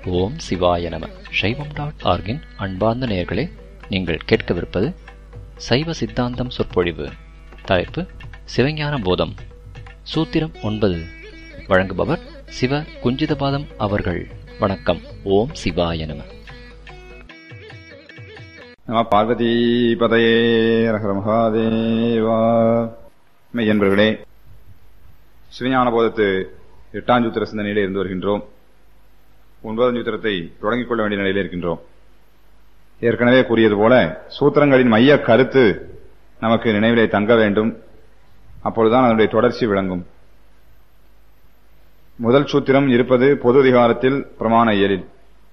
ஓம் சிவாய நம சைவம் டாட் ஆர்கின் அன்பார்ந்த நேயர்களே நீங்கள் கேட்கவிருப்பது சைவ சித்தாந்தம் சொற்பொழிவு தலைப்பு சிவஞான போதம் சூத்திரம் ஒன்பது வழங்குபவர் சிவ குஞ்சிதபாதம் அவர்கள் வணக்கம் ஓம் சிவாய நம நம பார்வதி பதையே ரகர மகாதேவா மெய்யன்பர்களே சிவஞான போதத்து எட்டாம் சூத்திர சிந்தனையிலே இருந்து வருகின்றோம் ஒன்பதாம் சூத்திரத்தை தொடங்கிக் கொள்ள வேண்டிய நிலையிலே இருக்கின்றோம் ஏற்கனவே கூறியது போல சூத்திரங்களின் மைய கருத்து நமக்கு நினைவிலே தங்க வேண்டும் அப்பொழுதுதான் அதனுடைய தொடர்ச்சி விளங்கும் முதல் சூத்திரம் இருப்பது பொது அதிகாரத்தில் பிரமாண இயலில்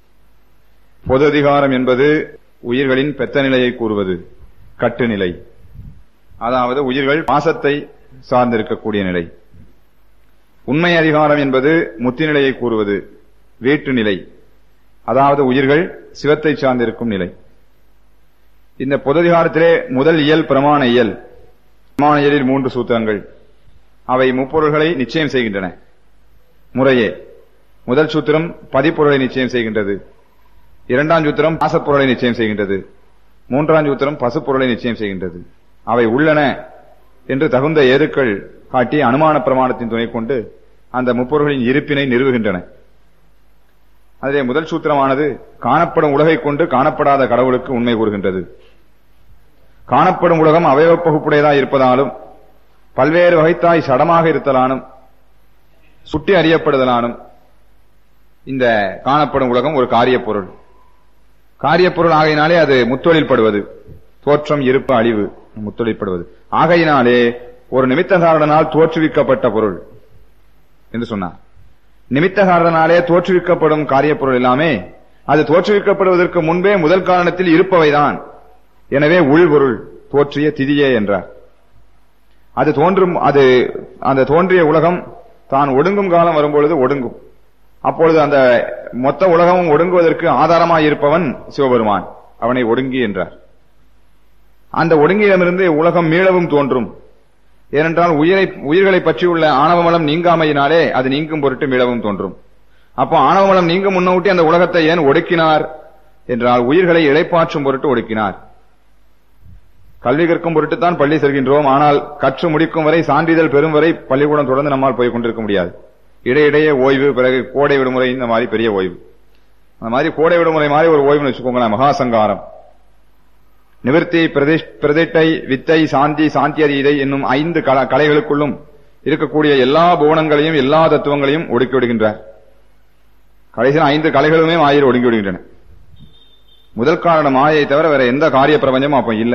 பொது அதிகாரம் என்பது உயிர்களின் பெத்த நிலையை கூறுவது கட்டு நிலை அதாவது உயிர்கள் பாசத்தை சார்ந்திருக்கக்கூடிய நிலை உண்மை அதிகாரம் என்பது முத்தி நிலையை கூறுவது வீட்டு நிலை அதாவது உயிர்கள் சிவத்தை சார்ந்திருக்கும் நிலை இந்த பொததிகாரத்திலே முதல் இயல் பிரமாண இயல் பிரமாண இயலில் மூன்று சூத்திரங்கள் அவை முப்பொருள்களை நிச்சயம் செய்கின்றன முறையே முதல் சூத்திரம் பதிப்பொருளை நிச்சயம் செய்கின்றது இரண்டாம் சூத்திரம் பாசப்பொருளை நிச்சயம் செய்கின்றது மூன்றாம் சூத்திரம் பசுப்பொருளை நிச்சயம் செய்கின்றது அவை உள்ளன என்று தகுந்த ஏதுக்கள் காட்டி அனுமான பிரமாணத்தின் துணை கொண்டு அந்த முப்பொருள்களின் இருப்பினை நிறுவுகின்றன அதிலே முதல் சூத்திரமானது காணப்படும் உலகை கொண்டு காணப்படாத கடவுளுக்கு உண்மை கூறுகின்றது காணப்படும் உலகம் அவயவ பகுப்புடையதாய் இருப்பதாலும் பல்வேறு வகைத்தாய் சடமாக இருத்தலானும் சுட்டி அறியப்படுதலானும் இந்த காணப்படும் உலகம் ஒரு காரியப் பொருள் காரியப்பொருள் ஆகையினாலே அது முத்தொழில் படுவது தோற்றம் இருப்பு அழிவு முத்தொழில்படுவது ஆகையினாலே ஒரு நிமித்த காரணனால் தோற்றுவிக்கப்பட்ட பொருள் என்று சொன்னார் நிமித்த காரணனாலே தோற்றுவிக்கப்படும் காரியப்பொருள் எல்லாமே அது தோற்றுவிக்கப்படுவதற்கு முன்பே முதல் காரணத்தில் இருப்பவைதான் எனவே உள்பொருள் தோற்றிய திதியே என்றார் அது தோன்றும் அது அந்த தோன்றிய உலகம் தான் ஒடுங்கும் காலம் வரும்பொழுது ஒடுங்கும் அப்பொழுது அந்த மொத்த உலகமும் ஒடுங்குவதற்கு ஆதாரமாய் இருப்பவன் சிவபெருமான் அவனை ஒடுங்கி என்றார் அந்த ஒடுங்கியிடமிருந்து உலகம் மீளவும் தோன்றும் ஏனென்றால் உயிரை உயிர்களை பற்றியுள்ள ஆணவமலம் நீங்காமையினாலே அது நீங்கும் பொருட்டு மீளவும் தோன்றும் அப்போ ஆணவமலம் நீங்க முன்னூட்டி அந்த உலகத்தை ஏன் ஒடுக்கினார் என்றால் உயிர்களை இழைப்பாற்றும் பொருட்டு ஒடுக்கினார் கல்வி கற்கும் பொருட்டுத்தான் பள்ளி செல்கின்றோம் ஆனால் கற்று முடிக்கும் வரை சான்றிதழ் பெறும் வரை பள்ளிக்கூடம் தொடர்ந்து நம்மால் போய் கொண்டிருக்க முடியாது இடையிடையே ஓய்வு பிறகு கோடை விடுமுறை இந்த மாதிரி பெரிய ஓய்வு அந்த மாதிரி கோடை விடுமுறை மாதிரி ஒரு ஓய்வுன்னு வச்சுக்கோங்களேன் மகாசங்காரம் நிவர்த்தி பிரதிட்டை வித்தை சாந்தி சாந்தி அறிதை என்னும் ஐந்து கலைகளுக்குள்ளும் இருக்கக்கூடிய எல்லா புவனங்களையும் எல்லா தத்துவங்களையும் ஒடுக்கி விடுகின்றார் கடைசியில் ஐந்து கலைகளுமே மாயில் ஒடுங்கி விடுகின்றன முதல் காரணம் மாயை தவிர வேற எந்த காரிய பிரபஞ்சமும் அப்ப இல்லை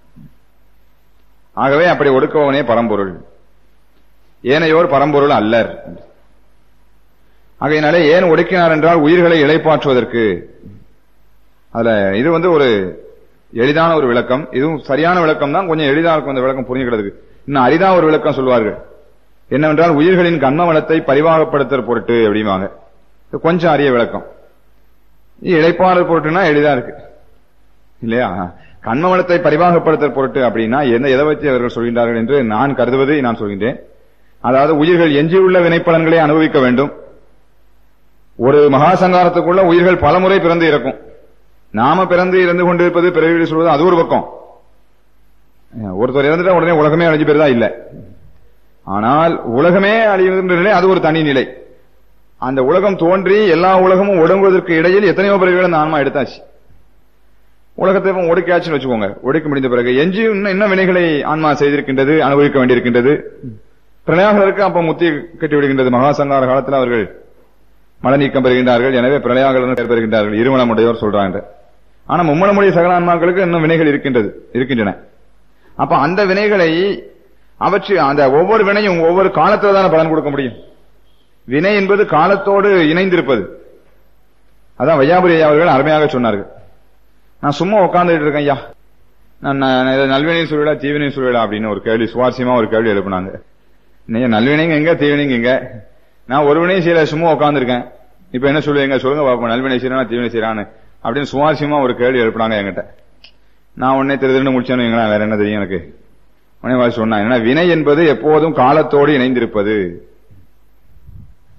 ஆகவே அப்படி ஒடுக்குபவனே பரம்பொருள் ஏனையோர் பரம்பொருள் அல்லர் ஆகையினாலே ஏன் ஒடுக்கினார் என்றால் உயிர்களை இழைப்பாற்றுவதற்கு அதுல இது வந்து ஒரு எளிதான ஒரு விளக்கம் இதுவும் சரியான விளக்கம் தான் கொஞ்சம் எளிதாக இருக்கும் அந்த விளக்கம் புரிஞ்சுக்கிறதுக்கு இன்னும் அரிதா ஒரு விளக்கம் சொல்வார்கள் என்னவென்றால் உயிர்களின் கண்ம வளத்தை பரிவாகப்படுத்துற பொருட்டு அப்படிம்பாங்க கொஞ்சம் அரிய விளக்கம் இழைப்பாளர் பொருட்டுனா எளிதா இருக்கு இல்லையா கண்ம வளத்தை பரிவாகப்படுத்த பொருட்டு அப்படின்னா எந்த எதை வச்சு அவர்கள் சொல்கின்றார்கள் என்று நான் கருதுவது நான் சொல்கின்றேன் அதாவது உயிர்கள் எஞ்சியுள்ள வினைப்பலன்களை அனுபவிக்க வேண்டும் ஒரு மகாசங்காரத்துக்குள்ள உயிர்கள் பலமுறை பிறந்து இறக்கும் நாம பிறந்து இறந்து கொண்டிருப்பது பிறவி சொல்வது அது ஒரு பக்கம் ஒருத்தர் இறந்துட்டா உடனே உலகமே அழிஞ்சு பேருதா இல்ல ஆனால் உலகமே அழிகின்ற நிலை அது ஒரு தனி நிலை அந்த உலகம் தோன்றி எல்லா உலகமும் ஒடுங்குவதற்கு இடையில் எத்தனையோ பிறகுகள் அந்த ஆன்மா எடுத்தாச்சு உலகத்தை ஒடுக்கியாச்சுன்னு வச்சுக்கோங்க ஒடுக்க முடிந்த பிறகு எஞ்சி இன்னும் என்ன வினைகளை ஆன்மா செய்திருக்கின்றது அனுபவிக்க வேண்டியிருக்கின்றது பிரளயாகருக்கு அப்ப முத்தி கட்டி விடுகின்றது மகாசங்கார காலத்தில் அவர்கள் மல நீக்கம் பெறுகின்றார்கள் எனவே பிரளயாகலன் பெயர் பெறுகின்றார்கள் இருமலமுடையோர் சொல்றாங்க ஆனா மும்மலமுடைய சகல ஆன்மாக்களுக்கு இன்னும் வினைகள் இருக்கின்றது இருக்கின்றன அப்ப அந்த வினைகளை அவற்றை அந்த ஒவ்வொரு வினையும் ஒவ்வொரு காலத்துல தானே பலன் கொடுக்க முடியும் வினை என்பது காலத்தோடு இணைந்திருப்பது அதான் வையாபுரி அவர்கள் அருமையாக சொன்னார்கள் நான் சும்மா உட்காந்துட்டு இருக்கேன் ஐயா நான் நல்வினையும் சொல்லிடா தீவினையும் சொல்லிடா அப்படின்னு ஒரு கேள்வி சுவாரஸ்யமா ஒரு கேள்வி எழுப்பினாங்க நீங்க நல்வினைங்க எங்க தீவினைங்க எங்க நான் ஒரு வினையும் செய்யல சும்மா உட்காந்துருக்கேன் இப்ப என்ன சொல்லுவீங்க சொல்லுங்க பாப்போம் நல்வினை செய்யறானா தீவினை செய்யறான்னு அப்படின்னு சுவாரஸ்யமா ஒரு கேள்வி எழுப்பினாங்க என்கிட்ட நான் உடனே திரு முடிச்சேன்னு வேற என்ன தெரியும் எனக்கு உடனே சொன்னாங்க வினை என்பது எப்போதும் காலத்தோடு இணைந்திருப்பது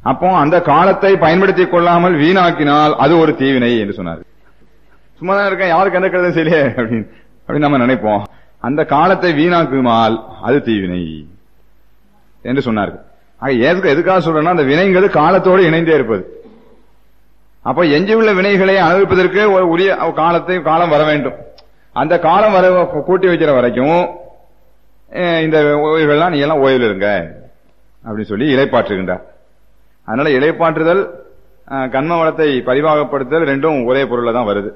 அப்போ அந்த காலத்தை பயன்படுத்திக் கொள்ளாமல் வீணாக்கினால் அது ஒரு தீவினை என்று சொன்னார் சும்மா தான் இருக்கேன் யாருக்கு எந்த கருதும் சரியே அப்படின்னு அப்படின்னு நம்ம நினைப்போம் அந்த காலத்தை வீணாக்குமால் அது தீவினை என்று சொன்னார்கள் ஆக எதுக்கு எதுக்காக சொல்றேன்னா அந்த வினைங்கிறது காலத்தோடு இணைந்தே இருப்பது அப்ப எஞ்சியுள்ள வினைகளை அனுபவிப்பதற்கு ஒரு உரிய காலத்தை காலம் வர வேண்டும் அந்த காலம் வர கூட்டி வைக்கிற வரைக்கும் அஹ், இந்த உயிர்கள்லாம் நீங்க எல்லாம் ஓய்வில் இருங்க அப்படின்னு சொல்லி இலைப்பாற்றுகின்றார் அதனால இலைப்பாற்றுதல் அஹ், கண்ம வளத்தை பரிவாகப்படுத்துதல் ரெண்டும் ஒரே பொருள்ல தான் வருது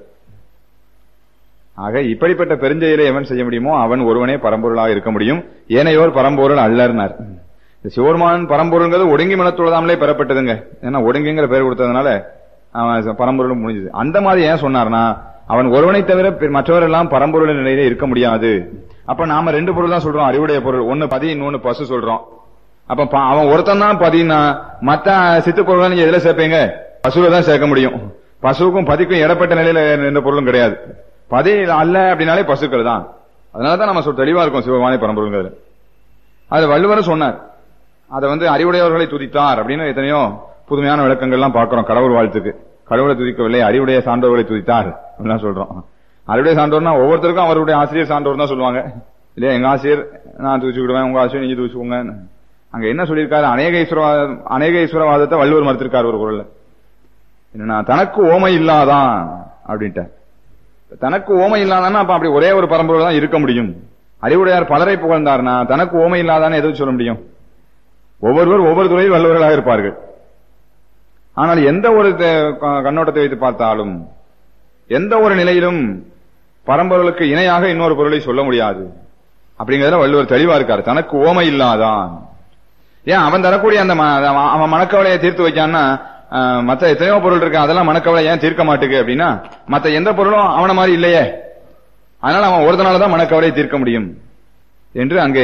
ஆக இப்படிப்பட்ட பெருஞ்செயலை எவன் செய்ய முடியுமோ அவன் ஒருவனே பரம்பொருளாக இருக்க முடியும் ஏனையோர் பரம்பொருள் அல்லர்னார் இந்த சிவருமான் பரம்பொருள்ங்கிறது ஒடுங்கி மனத்துள்ளதாமலே பெறப்பட்டதுங்க ஏன்னா ஒடுங்கிங்கிற பேர் கொடுத்ததுனால அவன் பரம்பொருள் முடிஞ்சது அந்த மாதிரி ஏன் சொன்னார்னா அவன் ஒருவனை தவிர பிற- மற்றவரெல்லாம் பரம்பொருள் நிலையில இருக்க முடியாது அப்ப நாம ரெண்டு பொருள் தான் சொல்றோம் அறிவுடைய பொருள் ஒன்னு பதி இன்னொன்னு பசு சொல்றோம் அப்ப ப- அவன் ஒருத்தன் தான் பதினா மத்த சித்து பொருள் நீங்க எதுல சேர்ப்பீங்க பசுல தான் சேர்க்க முடியும் பசுவுக்கும் பதிக்கும் இடப்பட்ட நிலையில எந்த பொருளும் கிடையாது பதி அல்ல அப்படின்னாலே பசுக்கள் தான் அதனாலதான் நம்ம சொல் தெளிவா இருக்கும் சிவபாணி பரம்பொருள்ங்கிறது அது வள்ளுவரும் சொன்னார் அதை வந்து அறிவுடையவர்களை துதித்தார் அப்படின்னு எத்தனையோ புதுமையான விளக்கங்கள்லாம் பார்க்கிறோம் கடவுள் வாழ்த்துக்கு கடவுளை துதிக்கவில்லை அறிவுடைய சான்றோர்களை துதித்தார் அப்படிலாம் சொல்றோம் அறிவுடைய சான்றோர்னா ஒவ்வொருத்தருக்கும் அவருடைய ஆசிரியர் சான்றோர் தான் சொல்லுவாங்க இல்லையா எங்க ஆசிரியர் நான் துதிச்சுக்கிடுவேன் உங்க ஆசிரியர் நீங்க துதிச்சுக்கோங்க அங்க என்ன சொல்லியிருக்காரு அநேக ஈஸ்வரவாத அநேக ஈஸ்வரவாதத்தை வள்ளுவர் மறுத்திருக்கார் ஒரு குரல்ல என்னன்னா தனக்கு ஓமை இல்லாதான் அப்படின்ட்டார் தனக்கு ஓமை இல்லாதான்னா அப்ப அப்படி ஒரே ஒரு பரம்பரை தான் இருக்க முடியும் அறிவுடையார் பலரை புகழ்ந்தார்னா தனக்கு ஓமை இல்லாதான்னு எதுவும் சொல்ல முடியும் ஒவ்வொருவர் ஒவ்வொரு துறையில் வல்லவர்களாக இருப்பார்கள் ஆனால் எந்த ஒரு த- க- கண்ணோட்டத்தை வைத்து பார்த்தாலும் எந்த ஒரு நிலையிலும் பரம்பொருளுக்கு இணையாக இன்னொரு பொருளை சொல்ல முடியாது அப்படிங்கறதுல வள்ளுவர் தெளிவா இருக்காரு தனக்கு ஓமை இல்லாதான் ஏன் அவன் தரக்கூடிய அந்த ம- அவன் அவன் மனக்கவலையை தீர்த்து வைக்கான்னா அஹ், மத்த எத்தனையோ பொருள் இருக்கு அதெல்லாம் மனக்கவலை ஏன் தீர்க்க மாட்டுக்கு அப்படின்னா மத்த எந்த பொருளும் அவன மாதிரி இல்லையே அதனால அவன் ஒருத்தனால தான் மனக்கவலையை தீர்க்க முடியும் என்று அங்கே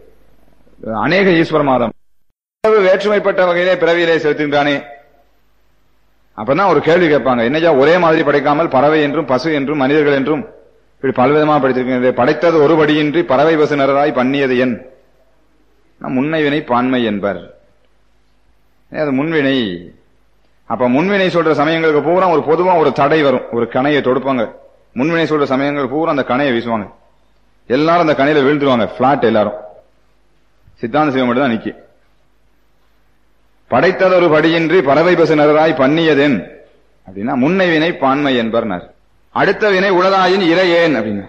அநேக ஈஸ்வர மாதம் இவ்வளவு வேற்றுமைப்பட்ட வகையிலே பிறவியிலே செலுத்துகின்றானே அப்பதான் ஒரு கேள்வி கேட்பாங்க என்னையா ஒரே மாதிரி படைக்காமல் பறவை என்றும் பசு என்றும் மனிதர்கள் என்றும் இப்படி பல்விதமா படைத்திருக்கின்றது படைத்தது ஒரு படியின்றி பறவை பசு நரராய் பண்ணியது என் நான் முன்னை வினை பான்மை என்பர் ஏன் அது முன்வினை அப்ப முன்வினை சொல்ற சமயங்களுக்கு பூரா ஒரு பொதுவா ஒரு தடை வரும் ஒரு கணையை தொடுப்பாங்க முன்வினை சொல்ற சமயங்கள் பூரா அந்த கணையை வீசுவாங்க எல்லாரும் அந்த கணையில விழுந்துருவாங்க பிளாட் எல்லாரும் சித்தாந்த சிவம் மட்டும் தான் நிக்கி படைத்ததொரு படியின்றி பறவை பசு நரராய் பண்ணியதென் அப்படின்னா முன்னை வினை பான்மை என்பர்னர் அடுத்த வினை உளதாயின் இறையேன் அப்படின்னு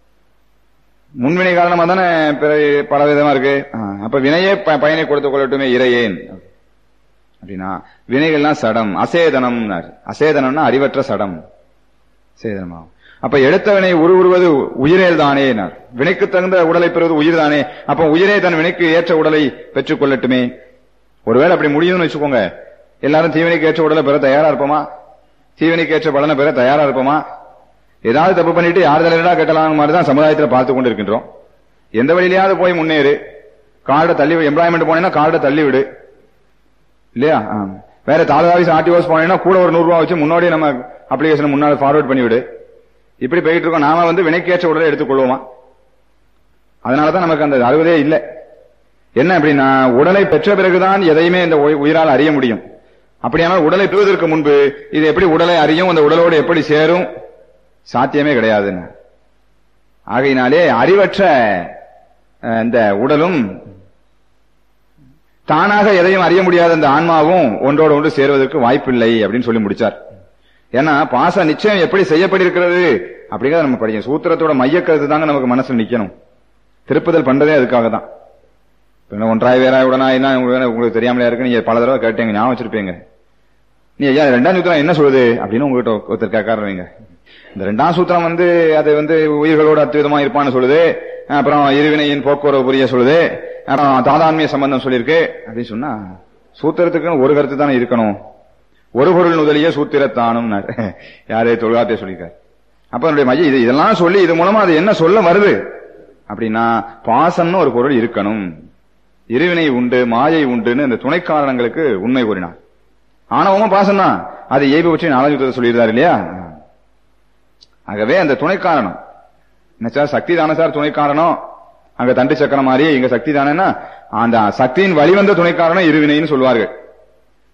முன்வினை காரணமா தானே பிற- பல விதமா இருக்கு ஆ, அப்ப வினையே ப- பயனை கொடுத்து கொள்ளட்டுமே இறையேன் அப்படின்னா வினைகள்லாம் சடம் அசேதனம் அசேதனம்னா அறிவற்ற சடம் சேதனமாகும் அப்ப எடுத்த வினை உருவுருவது உயிரேல் தானே வினைக்கு தகுந்த உடலை பெறுவது உயிர் தானே அப்ப உயிரே தன் வினைக்கு ஏற்ற உடலை பெற்றுக் கொள்ளட்டுமே ஒருவேளை அப்படி முடியும்னு வச்சுக்கோங்க எல்லாரும் தீவினைக்கு ஏற்ற உடலை பெற தயாரா இருப்போமா தீவினைக்கு ஏற்ற பலனை பெற தயாரா இருப்போமா ஏதாவது தப்பு பண்ணிட்டு யார் தலைவரா கட்டலாம் மாதிரி தான் சமுதாயத்தில் பார்த்து கொண்டு இருக்கின்றோம் எந்த வழியிலயாவது போய் முன்னேறு கார்டை தள்ளி எம்ப்ளாய்மெண்ட் போனேன்னா கார்டை தள்ளி விடு இல்லையா ஆ. வேற தாலுகா ஆஃபீஸ் ஆர்டிஓஸ் போனீங்கன்னா கூட ஒரு நூறு ரூபாய் வச்சு முன்னாடி நம்ம அப்ளிகேஷன் முன்னாடி ஃபார்வர்ட் பண்ணி விடு இப்படி போயிட்டு இருக்கோம் நாம வந்து வினைக்கேற்ற உடலை எடுத்துக்கொள்வோமா அதனாலதான் நமக்கு அந்த அறுவதே இல்லை என்ன அப்படின்னா உடலை பெற்ற பிறகுதான் எதையுமே இந்த உயி- உயிரால் அறிய முடியும் அப்படியானால் உடலை பெறுவதற்கு முன்பு இது எப்படி உடலை அறியும் அந்த உடலோடு எப்படி சேரும் சாத்தியமே கிடையாதுன்னு ஆகையினாலே அறிவற்ற அஹ், இந்த உடலும் தானாக எதையும் அறிய முடியாத அந்த ஆன்மாவும் ஒன்றோடு ஒன்று சேருவதற்கு வாய்ப்பில்லை அப்படின்னு சொல்லி முடிச்சார் ஏன்னா பாச நிச்சயம் எப்படி செய்யப்பட்டிருக்கிறது அப்படிங்கிறத நம்ம படிக்கணும் சூத்திரத்தோட மையக்கருத்து தாங்க நமக்கு மனசுல நிக்கணும் திருப்புதல் பண்றதே அதுக்காக தான் இப்ப என்ன ஒன்றாய் வேறாய் உடனாய்னா உங்களுக்கு உங்களுக்கு தெரியாமலே இருக்கு நீங்க பல தடவை கேட்டீங்க ஞாபகம் வச்சிருப்பீங்க நீ ஐயா ரெண்டாம் சூத்திரம் என்ன சொல்லுது அப்படின்னு உங்ககிட்ட ஒருத்தர் கேட்காரு நீங்க இந்த ரெண்டாம் சூத்திரம் வந்து அது வந்து உயிர்களோடு அத்விதமா இருப்பான்னு சொல்லுது அப்புறம் இருவினையின் போக்குவரவு புரிய சொல்லுது அப்புறம் தாதான்மிய சம்பந்தம் சொல்லியிருக்கு அப்படின்னு சொன்னா சூத்திரத்துக்குன்னு ஒரு கருத்து தானே இருக்கணும் ஒரு பொருள் முதலிய சூத்திரத்தானும் யாரே தொழுகாத்தே சொல்லியிருக்காரு அப்ப என்னுடைய மையம் இது இதெல்லாம் சொல்லி இது மூலமா அது என்ன சொல்ல வருது அப்படின்னா பாசம்னு ஒரு பொருள் இருக்கணும் இருவினை உண்டு மாயை உண்டுன்னு இந்த துணை காரணங்களுக்கு உண்மை கூறினார் ஆணவமும் பாசம் தான் அது இயல்பு பற்றி நாலஞ்சு சொல்லியிருந்தார் இல்லையா ஆகவே அந்த துணை காரணம் என்ன சார் சக்தி தானே சார் துணை காரணம் அங்க தண்டு சக்கரம் மாதிரி இங்க சக்தி தானேன்னா அந்த சக்தியின் வழிவந்த துணை காரணம் இருவினைன்னு சொல்வார்கள்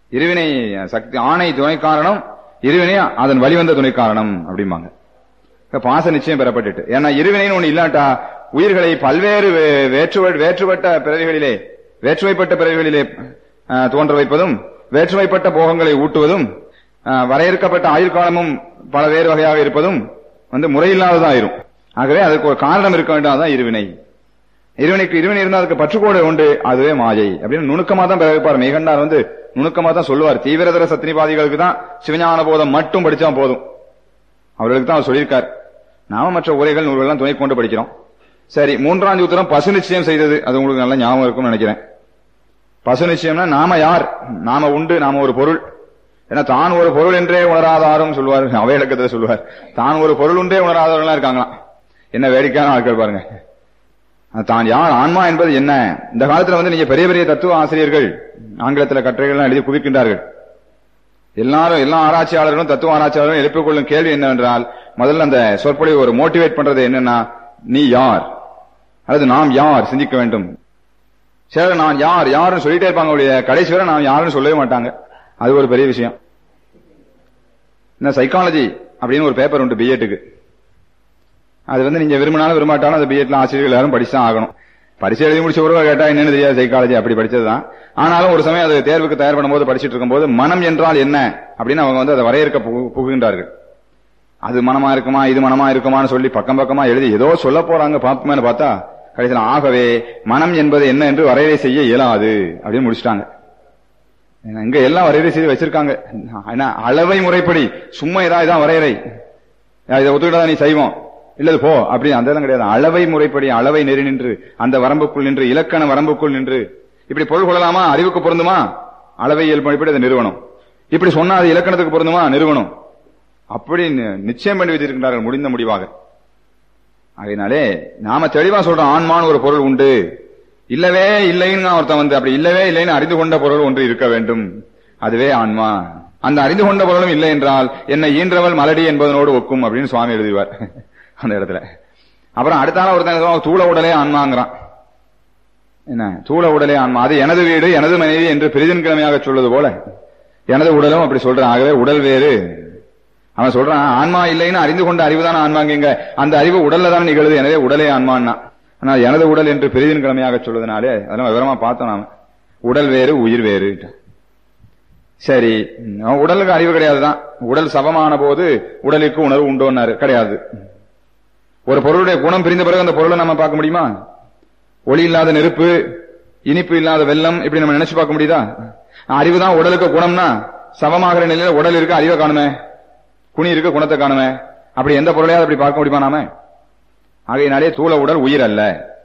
இருவினை சக்தி ஆணை துணை காரணம் இருவினை அதன் வழிவந்த துணை காரணம் அப்படிம்பாங்க இப்ப பாச நிச்சயம் பெறப்பட்டுட்டு ஏன்னா இருவினைன்னு ஒண்ணு இல்லாட்டா உயிர்களை பல்வேறு வே- வேற்றுவ வேற்றுப்பட்ட பிறவிகளிலே வேற்றுமைப்பட்ட பிறவிகளிலே அஹ், தோன்ற வைப்பதும் வேற்றுமைப்பட்ட போகங்களை ஊட்டுவதும் அஹ், வரையறுக்கப்பட்ட ஆயுள்காலமும் பல வேறு வகையாக இருப்பதும் வந்து முறையில்லாததாயிரும் ஆகவே அதுக்கு ஒரு காரணம் இருக்க வேண்டும் அதான் இருவினை இருவினைக்கு இருவினை இருந்தா அதுக்கு பற்றுக்கோடு உண்டு அதுவே மாயை அப்படின்னு நுணுக்கமா தான் பிறப்பார் மேகண்டார் வந்து நுணுக்கமா தான் சொல்லுவார் தீவிரதர சத்தினிபாதிகளுக்கு தான் சிவஞான போதம் மட்டும் படிச்சா போதும் அவர்களுக்கு தான் அவர் சொல்லியிருக்கார் நாம மற்ற உரைகள் நூல்கள்லாம் துணை கொண்டு படிக்கிறோம் சரி மூன்றாம் சூத்திரம் பசு நிச்சயம் செய்தது அது உங்களுக்கு நல்ல ஞாபகம் இருக்கும்னு நினைக்கிறேன் பசு நிச்சயம்னா நாம யார் நாம உண்டு நாம ஒரு பொருள் ஏன்னா தான் ஒரு பொருள் என்றே உணராதாரும் சொல்லுவார் அவையடக்கத்தை சொல்லுவார் தான் ஒரு பொருள் ஒன்றே உணராதவர்களா இருக்காங்களாம் என்ன வேடிக்கையான ஆட்கள் பாருங்க அது தான் யார் ஆன்மா என்பது என்ன இந்த காலத்துல வந்து நீங்க பெரிய பெரிய தத்துவ ஆசிரியர்கள் ஆங்கிலத்துல கட்டுரைகள்லாம் எழுதி குவிக்கின்றார்கள் எல்லாரும் எல்லா ஆராய்ச்சியாளர்களும் தத்துவ ஆராய்ச்சியாளர்களும் எழுப்பிக் கொள்ளும் கேள்வி என்னவென்றால் முதல்ல அந்த சொற்பொழிவு ஒரு மோட்டிவேட் பண்றது என்னன்னா நீ யார் அல்லது நாம் யார் சிந்திக்க வேண்டும் சிலர் நான் யார் யாருன்னு சொல்லிட்டே இருப்பாங்க ஒழிய கடைசி வரை நான் யாருன்னு சொல்லவே மாட்டாங்க அது ஒரு பெரிய விஷயம் இந்த சைக்காலஜி அப்படின்னு ஒரு பேப்பர் உண்டு பிஎட்டுக்கு அது வந்து நீங்க விரும்பினாலும் விரும்பாட்டாலும் அந்த பிஎட்ல ஆசிரியர்கள் எல்லாரும் படிச்சுதான் ஆகணும் பரிசு எழுதி முடிச்ச பிறகு கேட்டா என்னன்னு தெரியாது சைக்காலஜி அப்படி படிச்சதுதான் ஆனாலும் ஒரு சமயம் அது தேர்வுக்கு தயார் பண்ணும்போது படிச்சிட்டு இருக்கும்போது மனம் என்றால் என்ன அப்படின்னு அவங்க வந்து அதை வரையறுக்க புகு- புகுகின்றார்கள் அது மனமா இருக்குமா இது மனமா இருக்குமான்னு சொல்லி பக்கம் பக்கமா எழுதி ஏதோ சொல்ல போறாங்க பார்ப்போமேனு பார்த்தா கடைசியில் ஆகவே மனம் என்பது என்ன என்று வரையறை செய்ய இயலாது அப்படின்னு முடிச்சிட்டாங்க ஏன்னா, இங்க எல்லாம் வரையறை செய்து வச்சிருக்காங்க ஏன்னா, அளவை முறைப்படி சும்மா ஏதாவது இதான் வரையறை யா, இதை ஒத்துக்கிட்டா நீ செய்வோம் இல்லது போ அப்படி அந்த இதெல்லாம் கிடையாது அளவை முறைப்படி அளவை நெறி நின்று அந்த வரம்புக்குள் நின்று இலக்கண வரம்புக்குள் நின்று இப்படி பொருள் கொள்ளலாமா அறிவுக்கு பொருந்துமா அளவையியல் முறைப்படி அதை நிறுவனம் இப்படி சொன்னா அது இலக்கணத்துக்கு பொருந்துமா நிறுவனம் அப்படி நி- நிச்சயம் பண்ணி வைத்திருக்கின்றார்கள் முடிந்த முடிவாக அதனாலே நாம தெளிவா சொல்றோம் ஆன்மான்னு ஒரு பொருள் உண்டு இல்லவே இல்லைன்னு ஒருத்தன் வந்து அப்படி இல்லவே இல்லைன்னு அறிந்து கொண்ட பொருள் ஒன்று இருக்க வேண்டும் அதுவே ஆன்மா அந்த அறிந்து கொண்ட பொருளும் இல்லை என்றால் என்னை ஈன்றவள் மலடி என்பதனோடு ஒக்கும் அப்படின்னு சுவாமி எழுதுவார் அந்த இடத்துல அப்புறம் அடுத்தால ஒருத்தன் சொல்லுவான், தூள உடலே ஆன்மாங்கிறான் என்ன தூள உடலே ஆன்மா அது எனது வீடு எனது மனைவி என்று பெரிதன் கிழமையாக சொல்வது போல எனது உடலும் அப்படி சொல்றான் ஆகவே உடல் வேறு அவன் சொல்றான் ஆன்மா இல்லைன்னு அறிந்து கொண்ட அறிவு தான் ஆன்மாங்க அந்த அறிவு உடல்ல தான் நிகழுது எனவே உடலே ஆன்மான்னா ஆனா எனது உடல் என்று பெரிதின் கிழமையாக சொல்வதனாலே அதெல்லாம் விவரமா பார்த்தோம் நாம உடல் வேறு உயிர் வேறு சரி ம், உடலுக்கு அறிவு கிடையாதுதான் உடல் சமமான போது உடலுக்கு உணர்வு உண்டோன்னாரு கிடையாது ஒரு பொருளுடைய குணம் பிரிந்த பிறகு அந்த பொருளை நம்ம பார்க்க முடியுமா ஒளி இல்லாத நெருப்பு இனிப்பு இல்லாத வெள்ளம் இப்படி நம்ம நினைச்சு பார்க்க முடியுதா அறிவு தான் உடலுக்கு குணம்னா சமமாகிற நிலையில உடல் இருக்கு அறிவை காணுமே குனி இருக்கு குணத்தை காணுமே அப்படி எந்த பொருளையாவது அப்படி பார்க்க முடியுமா நாம ஆகையினாலே தூள உடல் உயிர் அல்ல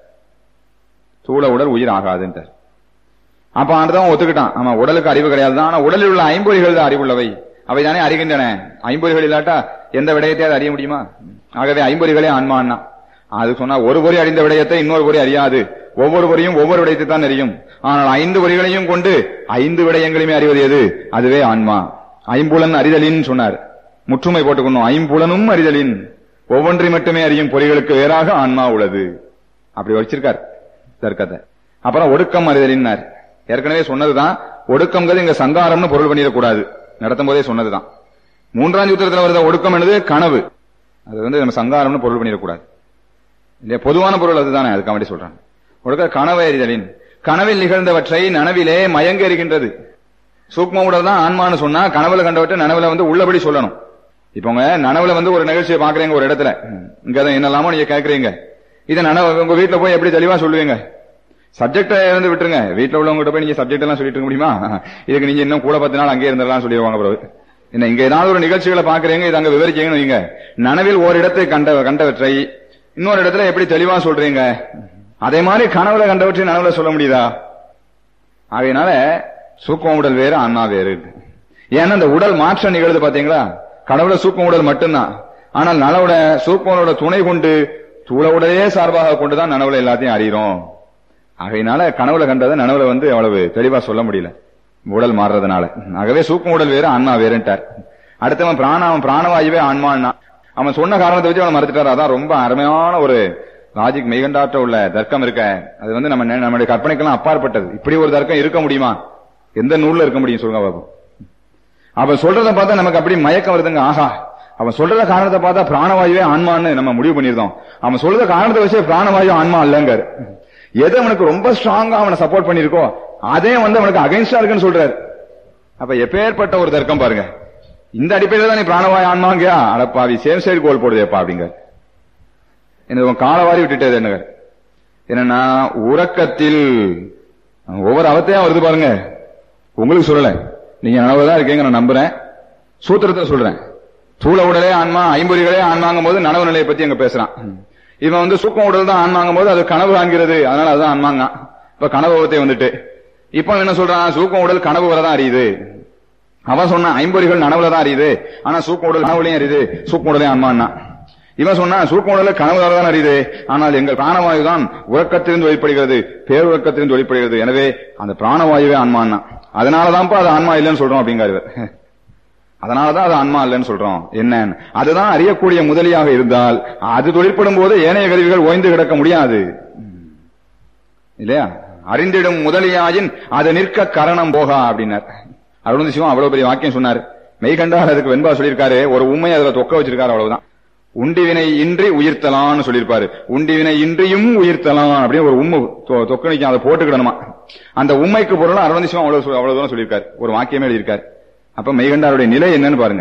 தூள உடல் உயிர் ஆகாதுன்றார் அப்ப ஆண்டுதான் ஒத்துக்கிட்டான் ஆமா உடலுக்கு அறிவு கிடையாது ஆனா உடலில் உள்ள ஐம்பொறிகள் தான் அறிவுள்ளவை அவைதானே அறிகின்றன ஐம்பொறிகள் இல்லாட்டா எந்த விடயத்தையாவது அறிய முடியுமா ஆகவே ஐம்பொறிகளே ஆன்மான்னா அது சொன்னா ஒரு பொறி அறிந்த விடயத்தை இன்னொரு பொறி அறியாது ஒவ்வொரு பொறியும் ஒவ்வொரு விடயத்தை தான் அறியும் ஆனால் ஐந்து பொறிகளையும் கொண்டு ஐந்து விடயங்களையுமே அறிவது எது அதுவே ஆன்மா ஐம்புலன் அறிதலின் சொன்னார் முற்றுமை போட்டுக்கணும் ஐம்புலனும் அறிதலின் ஒவ்வொன்றை மட்டுமே அறியும் பொறிகளுக்கு வேறாக ஆன்மா உள்ளது அப்படி வச்சிருக்கார் தர்க்கத்தை அப்புறம் ஒடுக்கம் அறிதலின்னார் ஏற்கனவே சொன்னதுதான் ஒடுக்கம்ங்கிறது இங்க சங்காரம்னு பொருள் பண்ணிடக்கூடாது நடத்தும் போதே சொன்னதுதான் மூன்றாம் சூத்திரத்தில் வருத ஒடுக்கம் என்னது கனவு அது வந்து நம்ம சங்காரம்னு பொருள் பண்ணிடக்கூடாது இல்லையா பொதுவான பொருள் அதுதானே அதுக்காக வேண்டி சொல்றாங்க ஒடுக்க கனவு அறிதலின் கனவில் நிகழ்ந்தவற்றை நனவிலே மயங்க இருக்கின்றது சூக்ம உடல் தான் ஆன்மான்னு சொன்னா கனவுல கண்டவற்றை நனவுல வந்து உள்ளபடி சொல்லணும் இப்போ உங்க நனவுல வந்து ஒரு நிகழ்ச்சியை பாக்குறீங்க ஒரு இடத்துல இங்க அதை என்னெல்லாமோ நீங்க கேக்குறீங்க இதை நனவு உங்க வீட்டுல போய் எப்படி தெளிவா சொல்லுவீங்க சப்ஜெக்ட வந்து விட்டுருங்க வீட்டுல உள்ளவங்ககிட்ட போய் நீங்க சப்ஜெக்ட் எல்லாம் சொல்லிட்டு இருக்க முடியுமா இதுக்கு நீங்க இன்னும் கூட பத்து நாள் அங்கே இருந்தெல்லாம் சொல்லிடுவாங்க பிறகு என்ன இங்க ஏதாவது ஒரு நிகழ்ச்சிகளை பாக்குறீங்க இது அங்க விவரிச்சீங்கன்னு வைங்க நனவில் ஓரிடத்தை கண்ட கண்டவற்றை இன்னொரு இடத்துல எப்படி தெளிவா சொல்றீங்க அதே மாதிரி கனவுல கண்டவற்றை நனவுல சொல்ல முடியுதா ஆகையினால சூக்கம் உடல் வேறு அண்ணா வேறு ஏன்னா இந்த உடல் மாற்றம் நிகழுது பாத்தீங்களா கடவுள சூக்கம் உடல் மட்டும்தான் ஆனால் நனவுல சூக்கனோட துணை கொண்டு தூள உடலே சார்பாக கொண்டுதான் நனவுல எல்லாத்தையும் அறிகிறோம் ஆகையினால கனவுல கண்டதை நனவுல வந்து அவ்வளவு தெளிவா சொல்ல முடியல உடல் மாறுறதுனால ஆகவே சூக்கம் உடல் வேறு ஆன்மா வேறுன்ட்டார் அடுத்தவன் பிராண அவன் பிராணவாயுவே ஆன்மான்னா அவன் சொன்ன காரணத்தை வச்சு அவன் மறுத்துட்டார் அதான் ரொம்ப அருமையான ஒரு லாஜிக் மெய்கண்டாற்ற உள்ள தர்க்கம் இருக்க அது வந்து நம்ம நெ- நம்முடைய கற்பனைக்கெல்லாம் அப்பாற்பட்டது இப்படி ஒரு தர்க்கம் இருக்க முடியுமா எந்த நூல்ல இருக்க முடியும் சொல்லுங்க பாப்போம் அவன் சொல்றத பார்த்தா நமக்கு அப்படி மயக்கம் வருதுங்க ஆஹா அவன் சொல்றத காரணத்தை பார்த்தா பிராணவாயுவே ஆன்மான்னு நம்ம முடிவு பண்ணிருந்தோம் அவன் சொல்றத காரணத்தை வச்சு பிராணவாயு ஆன்மா இல்லைங்காரு எது அவனுக்கு ரொம்ப ஸ்ட்ராங்கா அவனை சப்போர்ட் பண்ணிருக்கோ அதே வந்து அவனுக்கு அகைன்ஸ்டா இருக்குன்னு சொல்றாரு அப்ப எப்பேற்பட்ட ஒரு தர்க்கம் பாருங்க இந்த அடிப்படையில தான் நீ பிராணவாயு ஆன்மாங்கயா அடப்பாவி சேம் சைடு கோல் போடுதேப்பா அப்படிங்க என்ன உன் காலவாரி விட்டுட்டது என்னங்க என்னன்னா உறக்கத்தில் ஒவ்வொரு அவத்தையும் வருது பாருங்க உங்களுக்கு சொல்லல நீங்க நனவுதான் இருக்கீங்க நான் நம்புறேன் சூத்திரத்தை சொல்றேன் தூள உடலே ஆன்மா ஐம்பொறிகளே ஆன்மாங்கும் போது நனவு நிலையை பத்தி அங்க பேசுறான் இவன் வந்து சூக்கம் உடல் தான் ஆன்மாங்கும் போது அது கனவு காண்கிறது அதனால அதுதான் ஆன்மாங்க இப்ப கனவு வந்துட்டு இப்ப என்ன சொல்றான் சூக்கம் உடல் கனவு வரதான் அறியுது அவன் சொன்ன ஐம்பொறிகள் நனவுல தான் அறியுது ஆனா சூக்கம் உடல் கனவுலையும் அறியுது சூக்கம் உடலே ஆன்மான்னா இவன் சொன்னா சூக்கம் உடல கனவு தான் அறியுது ஆனால் எங்கள் பிராணவாயு தான் உறக்கத்திலிருந்து வெளிப்படுகிறது பேருறக்கத்திலிருந்து வெளிப்படுகிறது எனவே அந்த பிராணவாயுவே ஆன்மான்னா அதனாலதான்ப்பா அது ஆன்மா இல்லைன்னு சொல்றோம் அப்படிங்கிறார் இவர் அதனாலதான் அது ஆன்மா இல்லைன்னு சொல்றோம் என்னன்னு அதுதான் அறியக்கூடிய முதலியாக இருந்தால் அது தொழிற்படும் போது ஏனைய கருவிகள் ஓய்ந்து கிடக்க முடியாது இல்லையா அறிந்திடும் முதலியாயின் அது நிற்க கரணம் போகா அப்படின்னார் அருண் சிவம் அவ்வளவு பெரிய வாக்கியம் சொன்னார் மெய்கண்டார் அதுக்கு வெண்பா சொல்லியிருக்காரு ஒரு உண்மையை அதுல தொக்க வச்சிருக்காரு அவ்வளவுதான் உண்டிவினை இன்றி உயிர்த்தலாம்னு சொல்லியிருப்பாரு உண்டிவினை இன்றியும் உயிர்த்தலாம் அப்படின்னு ஒரு உண்மை தொக்க நிக்கும் அதை போட்டுக்கிடணுமா அந்த உண்மைக்கு பொருள் அருண் சிவம் அவ்வளவு சொ- அவ்வளவு தூரம் சொல்லியிருக்காரு ஒரு வாக்கியமே எழுதியிருக்காரு அப்ப மெய்கண்டாருடைய நிலை என்னன்னு பாருங்க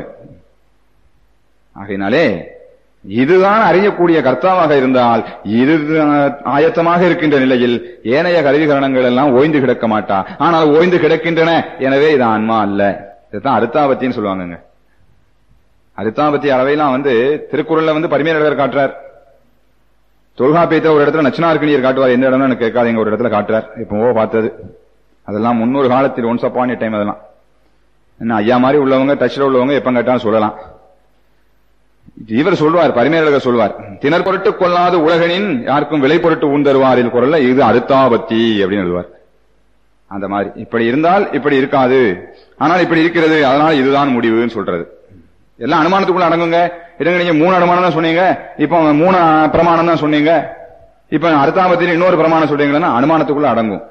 ஆகையினாலே இதுதான் அறியக்கூடிய கர்த்தாவாக இருந்தால் இது ஆயத்தமாக இருக்கின்ற நிலையில் ஏனைய கருவிகரணங்கள் எல்லாம் ஓய்ந்து கிடக்க மாட்டா ஆனால் ஓய்ந்து கிடக்கின்றன எனவே இது ஆன்மா அல்ல இதுதான் அருத்தாபத்தின்னு சொல்லுவாங்கங்க அருத்தாபத்தி அளவையெல்லாம் வந்து திருக்குறள்ல வந்து பரிமையாளர் காட்டுறார் தொல்காப்பியத்துல ஒரு இடத்துல நச்சினார்கணியர் காட்டுவார் எந்த இடம்னு எனக்கு கேட்காதீங்க ஒரு இடத்துல காட்டுறார் இப்போ பார்த்தது அதெல்லாம் முன்னொரு காலத்தில் ஒன்ஸ் அப்பான் டைம் அதெல்லாம் என்ன ஐயா மாதிரி உள்ளவங்க டச்ல உள்ளவங்க எப்ப கேட்டாலும் சொல்லலாம் இவர் சொல்வார் பரிமையாளர்கள் சொல்வார் திணற் பொருட்டு கொள்ளாத உலகனின் யாருக்கும் விலை பொருட்டு ஊந்தருவாரில் குரல்ல இது அருத்தாபத்தி அப்படின்னு எழுதுவார் அந்த மாதிரி இப்படி இருந்தால் இப்படி இருக்காது ஆனால் இப்படி இருக்கிறது அதனால் இதுதான் முடிவுன்னு சொல்றது எல்லாம் அனுமானத்துக்குள்ள அடங்குங்க இருங்க நீங்க மூணு அனுமானம் தான் சொன்னீங்க இப்ப மூணு பிரமாணம் தான் சொன்னீங்க இப்ப அர்த்தாபத்தில் இன்னொரு பிரமாணம் சொல்றீங்கன்னா அனுமானத்துக்குள்ள அடங்கும்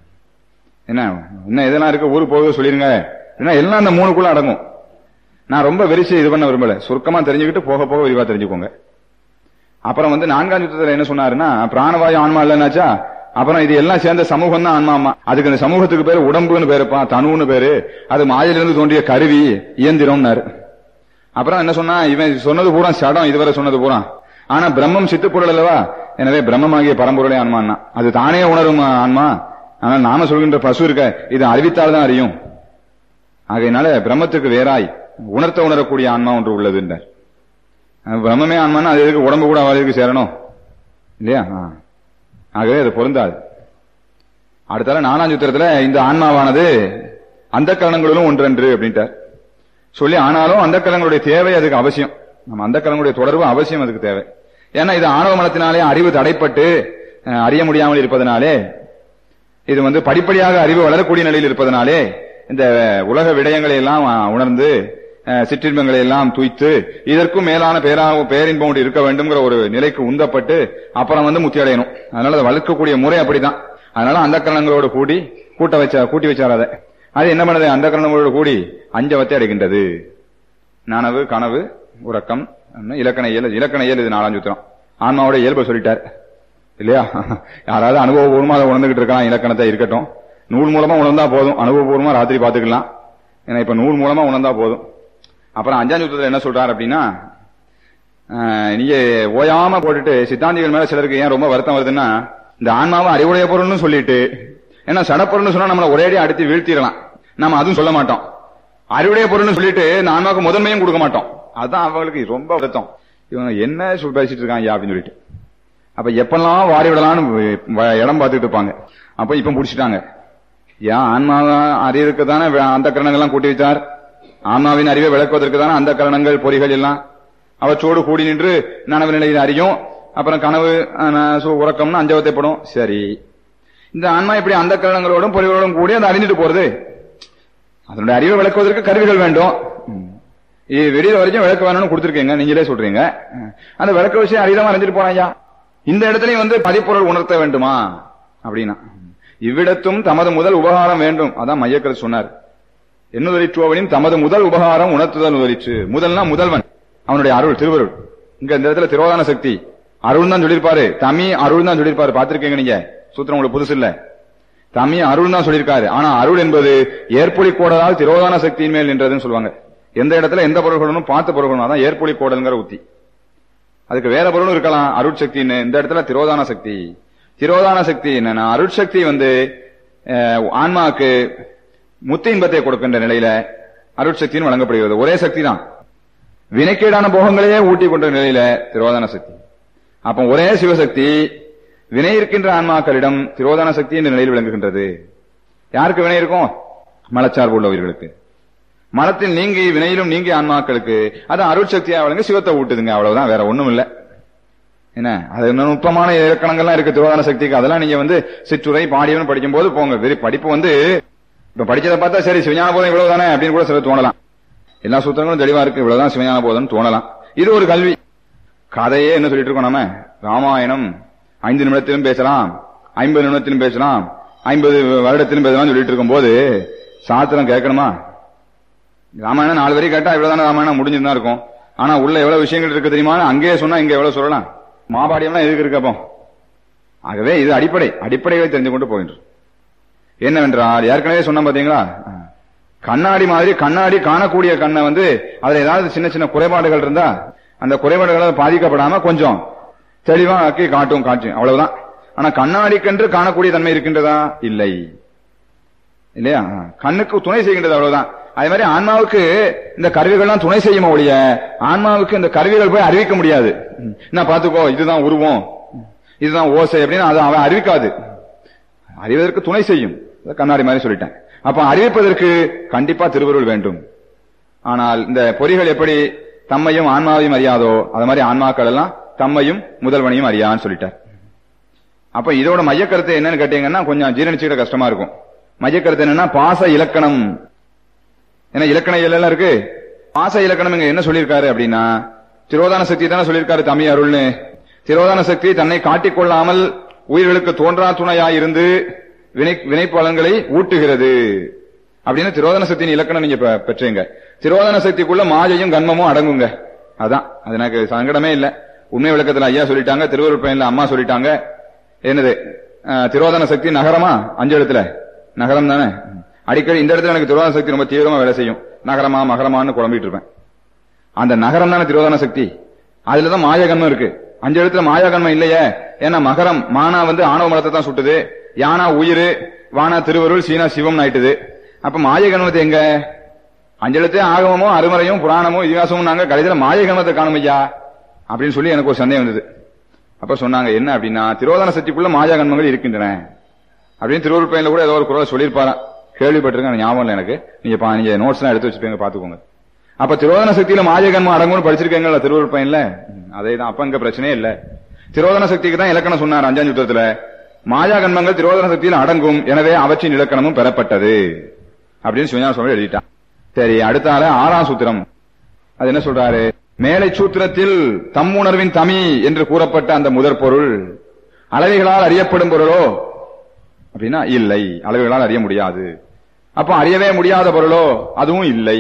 என்ன இன்னும் எதெல்லாம் இருக்கு ஊருக்கு போகுது சொல்லிருங்க ஏன்னா எல்லாம் அந்த மூணுக்குள்ள அடங்கும் நான் ரொம்ப வெறிச்சு இது பண்ண விரும்பல சுருக்கமா தெரிஞ்சுக்கிட்டு போக போக விரிவா தெரிஞ்சுக்கோங்க அப்புறம் வந்து நான்காம் யுத்தத்துல என்ன சொன்னாருன்னா பிராணவாயு ஆன்மா இல்லைன்னாச்சா அப்புறம் இது எல்லாம் சேர்ந்த சமூகம் தான் ஆன்மா அதுக்கு அந்த சமூகத்துக்கு பேரு உடம்புன்னு பேருப்பா தனுன்னு பேரு அது மாயிலிருந்து தோன்றிய கருவி இயந்திரம்னாரு அப்புறம் என்ன சொன்னா இவன் சொன்னது பூரா சடம் இதுவரை சொன்னது பூரா ஆனா பிரம்மம் சித்துப்பொருள் அல்லவா எனவே பிரம்மமாகிய பரம்பொருளே ஆன்மான்னா அது தானே உணரும் ஆன்மா ஆனால் நாம சொல்கின்ற பசு இருக்க இது அறிவித்தால் தான் அறியும் ஆகையினால பிரம்மத்துக்கு வேறாய் உணர்த்த உணரக்கூடிய ஆன்மா ஒன்று உள்ளது என்றார் அஹ் பிரம்மமே ஆன்மான்னா அது எதுக்கு உடம்பு கூட அவளுக்கு சேரணும் இல்லையா ஆ. ஆகவே அது பொருந்தாது அடுத்தால நாலாம் சூத்திரத்துல இந்த ஆன்மாவானது அந்த கரணங்களிலும் ஒன்றன்று அப்படின்ட்டார் சொல்லி ஆனாலும் அந்த கரணங்களுடைய தேவை அதுக்கு அவசியம் நம்ம அந்த கரணங்களுடைய தொடர்பு அவசியம் அதுக்கு தேவை ஏன்னா இது ஆணவ மனத்தினாலே அறிவு தடைப்பட்டு அஹ், அறிய முடியாமல் இருப்பதனாலே இது வந்து படிப்படியாக அறிவு வளரக்கூடிய நிலையில் இருப்பதனாலே இந்த உலக விடயங்களை எல்லாம் அஹ், உணர்ந்து அஹ், சிற்றின்பங்களை எல்லாம் தூய்த்து இதற்கும் மேலான பேராக பேரின்பம் ஒன்று இருக்க வேண்டும்ங்கிற ஒரு நிலைக்கு உந்தப்பட்டு அப்புறம் வந்து முத்தி அடையணும் அதனால அதை வளர்க்கக்கூடிய முறை அப்படிதான் அதனால அந்த கரணங்களோடு கூடி கூட்ட வச்ச கூட்டி வச்சார் அதை அது என்ன பண்ணுது அந்த கரணங்களோடு கூடி அஞ்சவத்தை அடைகின்றது நனவு கனவு உறக்கம் இன்னும் இலக்கண இயல் இலக்கண இயல் இது நாலாம் சூத்திரம் ஆன்மாவோட இயல்பை சொல்லிட்டார் இல்லையா யாராவது அனுபவபூர்வமா அதை உணர்ந்துகிட்டு இருக்கலாம் இலக்கணத்தை இருக்கட்டும் நூல் மூலமா உணர்ந்தா போதும் அனுபவபூர்வமா ராத்திரி பாத்துக்கலாம் ஏன்னா இப்ப நூல் மூலமா உணர்ந்தா போதும் அப்புறம் அஞ்சாம் சூத்திரத்துல என்ன சொல்றாரு அப்படின்னா ஆஹ், நீங்க ஓயாம போட்டுட்டு சித்தாந்திகள் மேல சிலருக்கு ஏன் ரொம்ப வருத்தம் வருதுன்னா இந்த ஆன்மாவை அறிவுடைய பொருள்னு சொல்லிட்டு ஏன்னா சடப்பொருள்னு சொன்னா நம்மள ஒரேடியா அடித்து வீழ்த்திடலாம் நாம அதுவும் சொல்ல மாட்டோம் அறிவுடைய பொருள்னு சொல்லிட்டு இந்த ஆன்மாவுக்கு முதன்மையும் கொடுக்க மாட்டோம் அதான் அவங்களுக்கு ரொம்ப வருத்தம் இவங்க என்ன சொல் பேசிட்டு இருக்காங்க அப்படின்னு சொல்லிட்டு அப்ப எப்பெல்லாம் வாரி விடலாம்னு வ- இடம் பார்த்துட்டு இருப்பாங்க அப்ப இப்ப முடிச்சிட்டாங்க ஏன் ஆன்மாவை அறிவுக்கு தானே அந்த கரணங்கள்லாம் கூட்டி வச்சார் ஆன்மாவின் அறிவை விளக்குவதற்கு தானே அந்த கரணங்கள் பொறிகள் எல்லாம் அவற்றோடு கூடி நின்று நனவு நிலையில் அறியும் அப்புறம் கனவு அஹ், சு- உறக்கம்னு அஞ்சவத்தைப்படும் சரி இந்த ஆன்மா இப்படி அந்த கரணங்களோடும் பொறிகளோடும் கூடி அதை அறிஞ்சிட்டு போறது அதனுடைய அறிவை விளக்குவதற்கு கருவிகள் வேண்டும் ம். இது வெளியில வரைக்கும் விளக்க வேணும்னு கொடுத்துருக்கீங்க நீங்களே சொல்றீங்க அந்த விளக்க விஷயம் அறிதமா அறிஞ்சிட்டு போறான் ஐயா இந்த இடத்துலயும் வந்து பதிப்பொருள் உணர்த்த வேண்டுமா அப்படின்னா இவ்விடத்தும் தமது முதல் உபகாரம் வேண்டும் அதான் மையக்கருத்து சொன்னார் என்னுதலிற்றுவனின் தமது முதல் உபகாரம் உணர்த்துதல் உதலிற்று முதல்னா முதல்வன் அவனுடைய அருள் திருவருள் இங்க இந்த இடத்துல திரோதான சக்தி அருள் தான் சொல்லியிருப்பாரு தமி அருள் தான் சொல்லியிருப்பாரு பாத்திருக்கீங்க நீங்க சூத்திரம் உங்களுக்கு புதுசு இல்ல தமி அருள் தான் சொல்லியிருக்காரு ஆனா அருள் என்பது ஏற்பொலி கோடலால் திரோதான சக்தியின் மேல் நின்றதுன்னு சொல்லுவாங்க எந்த இடத்துல எந்த பொருள்களும் பார்த்து பொருள்களும் அதான் ஏற்பொலி கோடல்ங்கிற உத்தி அதுக்கு வேற பொருளும் இருக்கலாம் அருட்சக்தின்னு இந்த இடத்துல திரோதான சக்தி திரோதான சக்தி என்னன்னா அருட்சக்தி வந்து அஹ், ஆன்மாவுக்கு முத்து இன்பத்தை கொடுக்கின்ற நிலையில அருட்சக்தின்னு வழங்கப்படுகிறது ஒரே சக்தி தான் வினைக்கேடான போகங்களையே ஊட்டி கொண்ட நிலையில திரோதான சக்தி அப்ப ஒரே சிவசக்தி வினை இருக்கின்ற ஆன்மாக்களிடம் திரோதான சக்தி என்ற நிலையில் விளங்குகின்றது யாருக்கு வினை இருக்கும் மலச்சார்பு உள்ள உயிர்களுக்கு மலத்தில் நீங்கி வினையிலும் நீங்கி ஆன்மாக்களுக்கு அது அருட்சக்தியா வழங்க சிவத்தை ஊட்டுதுங்க அவ்வளவுதான் வேற ஒண்ணும் இல்ல என்ன அது இன்னும் நுட்பமான இலக்கணங்கள்லாம் இருக்கு திருவாதான சக்திக்கு அதெல்லாம் நீங்க வந்து சிற்றுரை பாடியவன் படிக்கும் போது போங்க வெறும் படிப்பு வந்து இப்ப படிச்சதை பார்த்தா சரி சிவஞான போதம் இவ்வளவுதானே அப்படின்னு கூட சில தோணலாம் எல்லா சூத்திரங்களும் தெளிவா இருக்கு இவ்வளவுதான் சிவஞான போதம் தோணலாம் இது ஒரு கல்வி கதையே என்ன சொல்லிட்டு இருக்கோம் நம்ம ராமாயணம் ஐந்து நிமிடத்திலும் பேசலாம் ஐம்பது நிமிடத்திலும் பேசலாம் ஐம்பது வருடத்திலும் பேசலாம் சொல்லிட்டு இருக்கும் போது சாத்திரம் கேட்கணுமா ராமாயணம் நாலு வரை கேட்டா இவ்வளவுதானே ராமாயணம் முடிஞ்சுதான் இருக்கும் ஆனா உள்ள எவ்வளவு விஷயங்கள் இருக்கு தெரியுமா அங்கேயே சொன்னா இங்க எவ்வளவு சொல்லலாம் மாபாடியம்லாம் எதுக்கு இருக்கு அப்போ ஆகவே இது அடிப்படை அடிப்படைகளை தெரிஞ்சு கொண்டு போகின்றோம் என்னவென்றால் ஏற்கனவே சொன்ன பாத்தீங்களா கண்ணாடி மாதிரி கண்ணாடி காணக்கூடிய கண்ணை வந்து அதுல ஏதாவது சின்ன சின்ன குறைபாடுகள் இருந்தா அந்த குறைபாடுகள் பாதிக்கப்படாம கொஞ்சம் தெளிவா ஆக்கி காட்டும் காட்டும் அவ்வளவுதான் ஆனா கண்ணாடிக்கென்று காணக்கூடிய தன்மை இருக்கின்றதா இல்லை இல்லையா கண்ணுக்கு துணை செய்கின்றது அவ்வளவுதான் அதே மாதிரி ஆன்மாவுக்கு இந்த கருவிகள்லாம் துணை செய்யுமா ஒழிய ஆன்மாவுக்கு இந்த கருவிகள் போய் அறிவிக்க முடியாது என்ன பாத்துக்கோ இதுதான் உருவம் இதுதான் ஓசை அப்படின்னு அதை அவன் அறிவிக்காது அறிவதற்கு துணை செய்யும் இதை கண்ணாடி மாதிரி சொல்லிட்டேன் அப்ப அறிவிப்பதற்கு கண்டிப்பா திருவருள் வேண்டும் ஆனால் இந்த பொறிகள் எப்படி தம்மையும் ஆன்மாவையும் அறியாதோ அது மாதிரி ஆன்மாக்கள் எல்லாம் தம்மையும் முதல்வனையும் அறியான்னு சொல்லிட்டார் அப்ப இதோட மையக்கருத்து என்னன்னு கேட்டீங்கன்னா கொஞ்சம் ஜீரணிச்சுக்கிற கஷ்டமா இருக்கும் மையக்கருத்து என்னன்னா பாச இலக்கணம் ஏன்னா இலக்கண எல்லாம் இருக்கு பாச இலக்கணம் இங்க என்ன சொல்லியிருக்காரு அப்படின்னா திரோதான சக்தி தானே சொல்லியிருக்காரு தமிழ் அருள்னு திரோதான சக்தி தன்னை காட்டிக்கொள்ளாமல் உயிர்களுக்கு தோன்றா துணையாய் இருந்து வினை வினைப்பலன்களை ஊட்டுகிறது அப்படின்னு திரோதன சக்தியின் இலக்கணம் நீங்க பெ- பெற்றீங்க திரோதன சக்திக்குள்ள மாயையும் கண்மமும் அடங்குங்க அதான் அது எனக்கு சங்கடமே இல்ல உண்மை விளக்கத்துல ஐயா சொல்லிட்டாங்க திருவருள் பயன்ல அம்மா சொல்லிட்டாங்க என்னது அஹ், திரோதன சக்தி நகரமா அஞ்சு இடத்துல நகரம் தானே அடிக்கடி இந்த இடத்துல எனக்கு திரோதன சக்தி ரொம்ப தீவிரமா வேலை செய்யும் நகரமா மகரமான்னு குழம்பிட்டு இருப்பேன் அந்த நகரம் தானே திரோதன சக்தி அதுலதான் மாயகன்மம் இருக்கு அஞ்சு இடத்துல மாயகன்மம் இல்லையே ஏன்னா மகரம் மானா வந்து ஆணவ மலத்தை தான் சுட்டுது யானா உயிர் வானா திருவருள் சீனா சிவம் ஆயிட்டுது அப்ப மாயகன்மத்தை எங்க அஞ்சு எழுத்தே ஆகமமோ அருமறையும் புராணமும் இதிகாசமும் நாங்க கடைசியில மாயகன்மத்தை காணும் ஐயா அப்படின்னு சொல்லி எனக்கு ஒரு சந்தேகம் வந்தது அப்ப சொன்னாங்க என்ன அப்படின்னா திரோதன சக்திக்குள்ள மாயாகன்மங்கள் இருக்கின்றன அப்படின்னு திருவருள் பையன்ல கூட ஏதோ ஒரு குரல் சொல்லியிருப்பாராம் கேள்விப்பட்டிருக்கேன் எனக்கு ஞாபகம் இல்லை எனக்கு நீங்க பா- நீங்க நோட்ஸ் எல்லாம் எடுத்து வச்சுப்பீங்க பாத்துக்கோங்க அப்ப திரோதன சக்தியில மாயகன்மம் அடங்கும்னு படிச்சிருக்கீங்களா திருவருள் பையன்ல அதே தான் அப்ப இங்க பிரச்சனையே இல்ல திரோதன சக்திக்கு தான் இலக்கணம் சொன்னார் அஞ்சாம் யுத்தத்துல மாயாகன்மங்கள் திரோதன சக்தியில் அடங்கும் எனவே அவற்றின் இலக்கணமும் பெறப்பட்டது அப்படின்னு சிவஞான சுவாமி எழுதிட்டான் சரி அடுத்தால ஆறாம் சூத்திரம் அது என்ன சொல்றாரு மேலை சூத்திரத்தில் தம்முணர்வின் தமி என்று கூறப்பட்ட அந்த முதற் பொருள் அளவைகளால் அறியப்படும் பொருளோ அப்படின்னா இல்லை அளவைகளால் அறிய முடியாது அப்ப அறியவே முடியாத பொருளோ அதுவும் இல்லை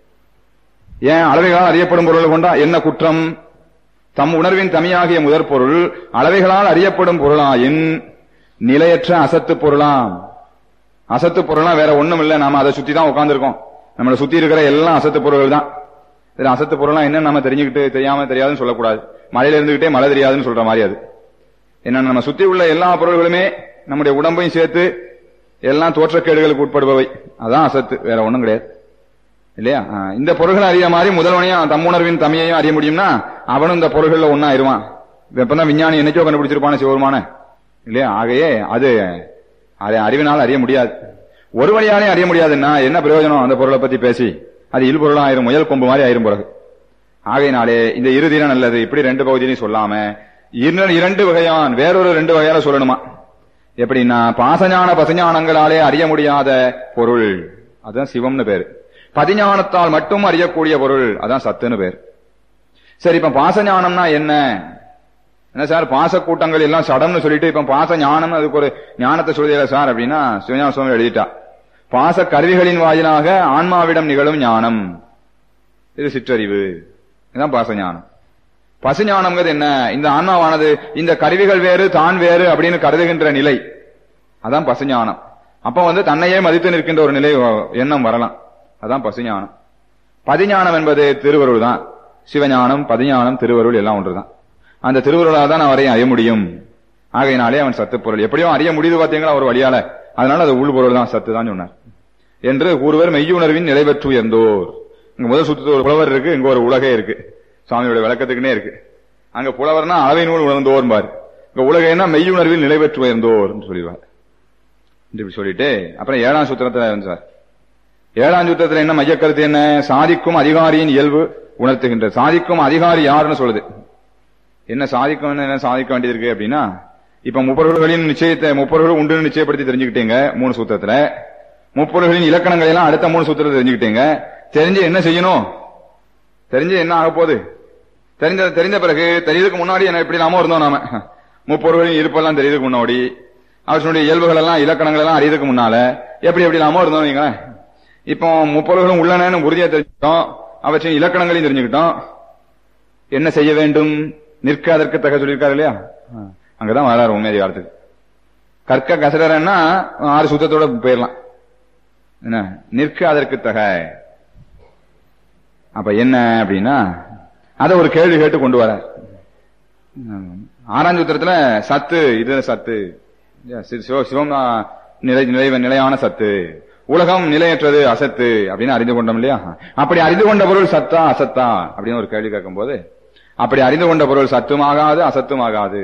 ஏன் அளவைகளால் அறியப்படும் பொருள் கொண்டா என்ன குற்றம் தம் உணர்வின் தமியாகிய முதற் பொருள் அளவைகளால் அறியப்படும் பொருளாயின் நிலையற்ற அசத்து பொருளாம் அசத்து பொருளா வேற ஒண்ணும் இல்ல நாம அதை சுத்தி தான் உட்கார்ந்துருக்கோம் நம்மளை சுத்தி இருக்கிற எல்லாம் அசத்து பொருள்கள் தான் இதுல அசத்து பொருளா என்ன நம்ம தெரிஞ்சுக்கிட்டு தெரியாம தெரியாதுன்னு சொல்லக்கூடாது மழையில இருந்துகிட்டே மழை தெரியாதுன்னு சொல்ற மாதிரி அது என்ன நம்ம சுத்தி உள்ள எல்லா பொருள்களுமே நம்முடைய உடம்பையும் சேர்த்து எல்லாம் தோற்றக்கேடுகளுக்கு உட்படுபவை அதான் அசத்து வேற ஒண்ணும் கிடையாது இல்லையா ஆ, இந்த பொருள்களை அறிய மாதிரி முதல்வனையும் தம்முணர்வின் தமையையும் அறிய முடியும்னா அவனும் இந்த பொருள்கள்ல ஒன்னா இருவான் இப்பதான் விஞ்ஞானி என்னைக்கோ கண்டுபிடிச்சிருப்பான சிவருமான இல்லையா ஆகையே அது அதை அறிவினால் அறிய முடியாது ஒரு வழியாலே அறிய முடியாதுன்னா என்ன பிரயோஜனம் அந்த பொருளை பத்தி பேசி அது இல் பொருளா ஆயிரும் முயல் கொம்பு மாதிரி ஆயிரும் பிறகு ஆகையினாலே இந்த இறுதியில நல்லது இப்படி ரெண்டு பகுதியிலையும் சொல்லாம இன்னும் இரண்டு வகையான் வேறொரு ரெண்டு வகையால சொல்லணுமா எப்படின்னா பாசஞான பசஞானங்களாலே அறிய முடியாத பொருள் அதுதான் சிவம்னு பேரு பதிஞானத்தால் மட்டும் அறியக்கூடிய பொருள் அதான் சத்துன்னு பேர் சரி இப்ப பாசஞானம்னா என்ன என்ன சார் பாச கூட்டங்கள் எல்லாம் சடம்னு சொல்லிட்டு இப்ப பாச ஞானம் அதுக்கு ஒரு ஞானத்தை சொல்லுதில்ல சார் அப்படின்னா சிவஞான சுவாமி எழுதிட்டா பாச கருவிகளின் வாயிலாக ஆன்மாவிடம் நிகழும் ஞானம் இது சிற்றறிவு இதுதான் பாச ஞானம் பசு ஞானம்ங்கிறது என்ன இந்த ஆன்மாவானது இந்த கருவிகள் வேறு தான் வேறு அப்படின்னு கருதுகின்ற நிலை அதான் பசு ஞானம் அப்ப வந்து தன்னையே மதித்து நிற்கின்ற ஒரு நிலை வ- எண்ணம் வரலாம் அதான் பசு ஞானம் பதிஞானம் என்பது திருவருள் தான் சிவஞானம் பதிஞானம் திருவருள் எல்லாம் ஒன்றுதான் அந்த திருவருளால் தான் அவரை அறிய முடியும் ஆகையினாலே அவன் சத்து பொருள் எப்படியும் அறிய முடியுது பாத்தீங்களா ஒரு வழியால அதனால அது உள் பொருள் தான் சத்து தான் சொன்னார் என்று கூறுவர் மெய்யுணர்வின் நிலை பெற்று உயர்ந்தோர் இங்க முதல் சுத்தத்து ஒரு புலவர் இருக்கு இங்க ஒரு உலகே இருக்கு சுவாமியோட விளக்கத்துக்குனே இருக்கு அங்க புலவர்னா அளவை நூல் உணர்ந்தோர் பார் இங்க உலகைன்னா மெய்யுணர்வில் நிலை பெற்று உயர்ந்தோர் சொல்லிடுவார் இப்படி சொல்லிட்டு அப்புறம் ஏழாம் சூத்திரத்துல சார் ஏழாம் சூத்திரத்துல என்ன மையக்கருத்து என்ன சாதிக்கும் அதிகாரியின் இயல்பு உணர்த்துகின்ற சாதிக்கும் அதிகாரி யாருன்னு சொல்லுது என்ன சாதிக்கும் என்ன சாதிக்க வேண்டியது இருக்கு அப்படின்னா இப்ப முப்பொருள்களின் நிச்சயத்தை முப்பொருள் உண்டு நிச்சயப்படுத்தி தெரிஞ்சுக்கிட்டீங்க மூணு சூத்திரத்துல முப்பொருள்களின் இலக்கணங்களை எல்லாம் அடுத்த மூணு சூத்திரத்தை தெரிஞ்சுக்கிட்டீங்க தெரிஞ்சு என்ன செய்யணும் தெரிஞ்சு என்ன ஆக போகுது தெரிஞ்ச தெரிஞ்ச பிறகு தெரியறதுக்கு முன்னாடி என்ன எப்படி நாம இருந்தோம் நாம முப்பொருள்களின் இருப்பெல்லாம் தெரியறதுக்கு முன்னாடி அவற்றினுடைய இயல்புகள் எல்லாம் இலக்கணங்கள் எல்லாம் அறியறதுக்கு முன்னால எப்படி எப்படி நாம இருந்தோம் வைங்களேன் இப்போ முப்பொருள்களும் உள்ளனன்னு உறுதியா தெரிஞ்சுக்கிட்டோம் அவற்றின் இலக்கணங்களையும் தெரிஞ்சுக்கிட்டோம் என்ன செய்ய வேண்டும் நிற்க அதற்கு தக சொல்லியிருக்காரு இல்லையா அங்கதான் வராரு உண்மை அதிகாரத்துக்கு கற்க கசடரன்னா ஆறு சுத்தத்தோட போயிடலாம் என்ன நிற்க அதற்கு தக அப்ப என்ன அப்படின்னா அத ஒரு கேள்வி கேட்டு கொண்டு வர ஆறாம் சூத்திரத்துல சத்து இது சத்து சி- சிவ- சிவம் ஆ, நிலை நிலை நிலையான சத்து உலகம் நிலையற்றது அசத்து அப்படின்னு அறிந்து கொண்டோம் இல்லையா அப்படி அறிந்து கொண்ட பொருள் சத்தா அசத்தா அப்படின்னு ஒரு கேள்வி கேட்கும்போது அப்படி அறிந்து கொண்ட பொருள் சத்தும் ஆகாது அசத்தும் ஆகாது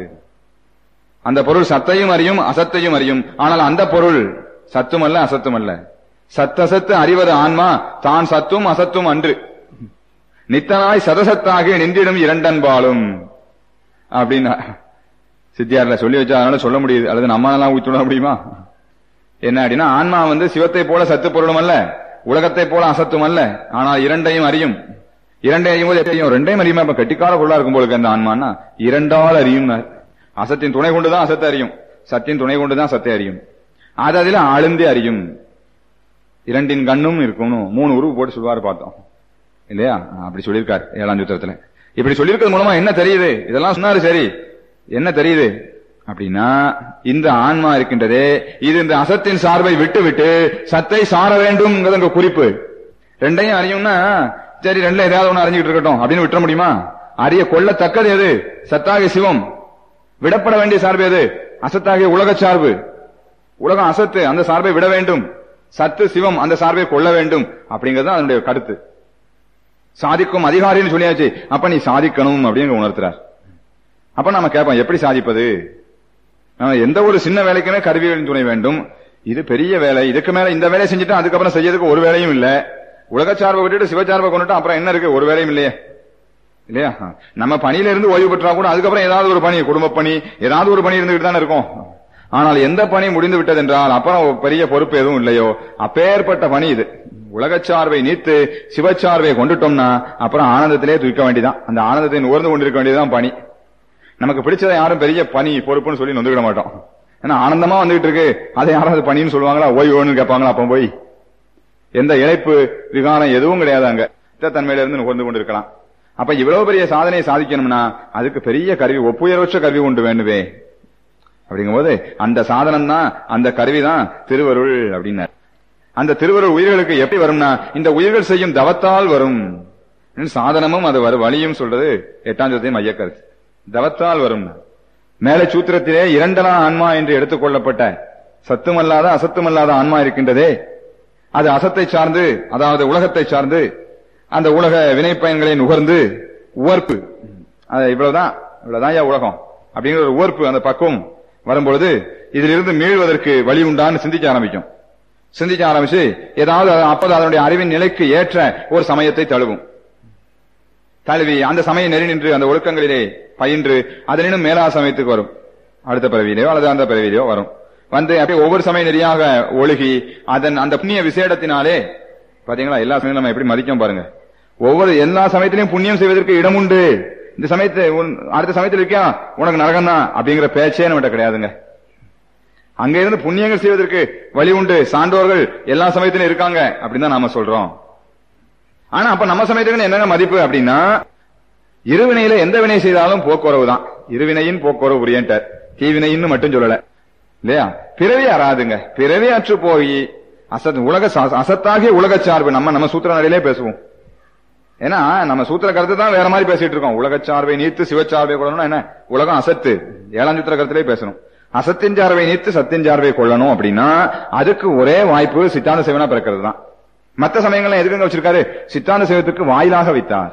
அந்த பொருள் சத்தையும் அறியும் அசத்தையும் அறியும் ஆனால் அந்த பொருள் சத்தும் அல்ல அசத்தும் அல்ல சத்தசத்து அறிவது ஆன்மா தான் சத்தும் அசத்தும் அன்று நித்தனாய் சதசத்தாக நின்றிடும் இரண்டன்பாலும் அப்படின்னா சித்தியார்ல சொல்லி வச்சா அதனால சொல்ல முடியுது அல்லது நம்மளால ஊற்றி சொல்ல முடியுமா என்ன அப்படின்னா ஆன்மா வந்து சிவத்தை போல சத்து பொருளும் அல்ல உலகத்தை போல அசத்தும் அல்ல ஆனால் இரண்டையும் அறியும் இரண்டையும் அறியும் போது எப்படி அறியும் ரெண்டையும் அறியுமா இப்ப கெட்டிக்கால பொருளா இருக்கும் போல அந்த ஆன்மான்னா இரண்டால் அறியும் அசத்தின் துணை கொண்டுதான் அசத்தை அறியும் சத்தின் துணை கொண்டுதான் சத்தை அறியும் அது அதில் ஆழ்ந்து அறியும் இரண்டின் கண்ணும் இருக்கும் மூணு உருவு போட்டு சொல்வாரு பார்த்தோம் இல்லையா அப்படி சொல்லியிருக்காரு ஏழாம் சூத்திரத்துல இப்படி சொல்லியிருக்கிறது மூலமா என்ன தெரியுது இதெல்லாம் சொன்னாரு சரி என்ன தெரியுது அப்படின்னா இந்த ஆன்மா இருக்கின்றதே இது இந்த அசத்தின் சார்பை விட்டு விட்டு சத்தை சார வேண்டும் அங்க குறிப்பு ரெண்டையும் அறியும்னா சரி ரெண்டுல ஏதாவது ஒண்ணு அறிஞ்சுக்கிட்டு இருக்கட்டும் அப்படின்னு விட்டுற முடியுமா அறிய கொள்ளத்தக்கது எது சத்தாகிய சிவம் விடப்பட வேண்டிய சார்பு எது அசத்தாகிய உலக சார்பு உலகம் அசத்து அந்த சார்பை விட வேண்டும் சத்து சிவம் அந்த சார்பை கொள்ள வேண்டும் அப்படிங்கிறது தான் அதனுடைய கருத்து சாதிக்கும் அதிகாரின்னு சொல்லியாச்சு அப்ப நீ சாதிக்கணும் அப்படின்னு உணர்த்துறார் அப்ப நாம கேட்போம் எப்படி சாதிப்பது நம்ம எந்த ஒரு சின்ன வேலைக்குமே கருவிகளின் துணை வேண்டும் இது பெரிய வேலை இதுக்கு மேல இந்த வேலையை செஞ்சுட்டா அதுக்கப்புறம் செய்யறதுக்கு ஒரு வேலையும் இல்ல உலக சார்பை விட்டுட்டு சிவச்சார்பை கொண்டுட்டா அப்புறம் என்ன இருக்கு ஒரு வேலையும் இல்லையே இல்லையா நம்ம பணியில இருந்து ஓய்வு பெற்றா கூட அதுக்கப்புறம் ஏதாவது ஒரு பணி குடும்ப பணி ஏதாவது ஒரு பணி இருந்துகிட்டு தானே இருக்கும் ஆனால் எந்த பணி முடிந்து விட்டது என்றால் அப்புறம் ஒரு பெரிய பொறுப்பு எதுவும் இல்லையோ அப்பேற்பட்ட பணி இது உலகச் சார்பை நீத்து சிவச்சார்பை கொண்டுட்டோம்னா அப்புறம் ஆனந்தத்திலே துய்க்க வேண்டியதான் அந்த ஆனந்தத்தை நுகர்ந்து கொண்டிருக்க வேண்டியதுதான் பணி நமக்கு பிடிச்சதை யாரும் பெரிய பணி பொறுப்புன்னு சொல்லி நொந்துக்கிட மாட்டோம் ஏன்னா ஆனந்தமா வந்துகிட்டு இருக்கு அதை யாராவது பணின்னு சொல்லுவாங்களா ஓய்வுன்னு கேட்பாங்களா அப்ப போய் எந்த இழைப்பு விகாரம் எதுவும் கிடையாது அங்க தன்மையில இருந்து நுகர்ந்து கொண்டு இருக்கலாம் அப்ப இவ்வளவு பெரிய சாதனையை சாதிக்கணும்னா அதுக்கு பெரிய கருவி ஒப்புயர்வற்ற கருவி கொண்டு வேண்டுவே அப்படிங்கும்போது அந்த சாதனம் தான் அந்த கருவி தான் திருவருள் அப்படின்னார் அந்த திருவருள் உயிர்களுக்கு எப்படி வரும்னா இந்த உயிர்கள் செய்யும் தவத்தால் வரும் சாதனமும் அது வரும் வழியும் சொல்றது எட்டாம் சதத்தையும் மையக்கருத்து தவத்தால் வரும் மேலே சூத்திரத்திலே இரண்டனா ஆன்மா என்று எடுத்துக் கொள்ளப்பட்ட சத்துமல்லாத அசத்துமல்லாத ஆன்மா இருக்கின்றதே அது அசத்தை சார்ந்து அதாவது உலகத்தை சார்ந்து அந்த உலக வினை பயன்களை நுகர்ந்து உவர்ப்பு அது இவ்வளவுதான் இவ்வளவுதான் ஏன் உலகம் அப்படிங்கிற ஒரு உவர்ப்பு அந்த பக்குவம் வரும்பொழுது இதிலிருந்து மீள்வதற்கு வழி உண்டான்னு சிந்திக்க ஆரம்பிக்கும் சிந்திக்க ஆரம்பிச்சு ஏதாவது அப்போது அதனுடைய அறிவின் நிலைக்கு ஏற்ற ஒரு சமயத்தை தழுவும் தழுவி அந்த சமயம் நெறி நின்று அந்த ஒழுக்கங்களிலே பயின்று அதனினும் மேலா சமயத்துக்கு வரும் அடுத்த பிறவியிலையோ அல்லது அந்த பிறவியிலையோ வரும் வந்து அப்படியே ஒவ்வொரு சமய நெறியாக ஒழுகி அதன் அந்த புண்ணிய விசேடத்தினாலே பாத்தீங்களா எல்லா சமயம் நம்ம எப்படி மதிக்கும் பாருங்க ஒவ்வொரு எல்லா சமயத்திலையும் புண்ணியம் செய்வதற்கு இடம் உண்டு இந்த சமயத்தை அடுத்த சமயத்தில் இருக்கியா உனக்கு நரகம் தான் அப்படிங்கிற பேச்சே நம்மகிட்ட கிடையாதுங்க அங்க இருந்து புண்ணியங்கள் செய்வதற்கு வழி உண்டு சான்றோர்கள் எல்லா சமயத்திலும் இருக்காங்க அப்படின்னு தான் நாம சொல்றோம் ஆனா அப்ப நம்ம சமயத்துக்கு என்னங்க மதிப்பு அப்படின்னா இருவினையில எந்த வினை செய்தாலும் போக்குவரவு தான் இருவினையின் போக்குவரவு புரியன்ட்டார் தீவினைன்னு மட்டும் சொல்லல இல்லையா பிறவி அறாதுங்க பிறவி அற்று போய் அசத் உலக சா- அசத்தாகிய உலக சார்பு நம்ம நம்ம சூத்திர நடையிலே பேசுவோம் ஏன்னா நம்ம சூத்திர கருத்து தான் வேற மாதிரி பேசிட்டு இருக்கோம் உலக சார்பை நீத்து சிவச்சார்பை கொள்ளணும் என்ன உலகம் அசத்து ஏழாம் சூத்திர கருத்திலே பேசணும் அசத்தின் சார்பை நீத்து சத்தின் சார்பை கொள்ளணும் அப்படின்னா அதுக்கு ஒரே வாய்ப்பு சித்தாந்த சிவனா பிறக்கிறது தான் மற்ற சமயங்கள்ல எதுக்குங்க வச்சிருக்காரு சித்தாந்த சிவத்துக்கு வாயிலாக வைத்தார்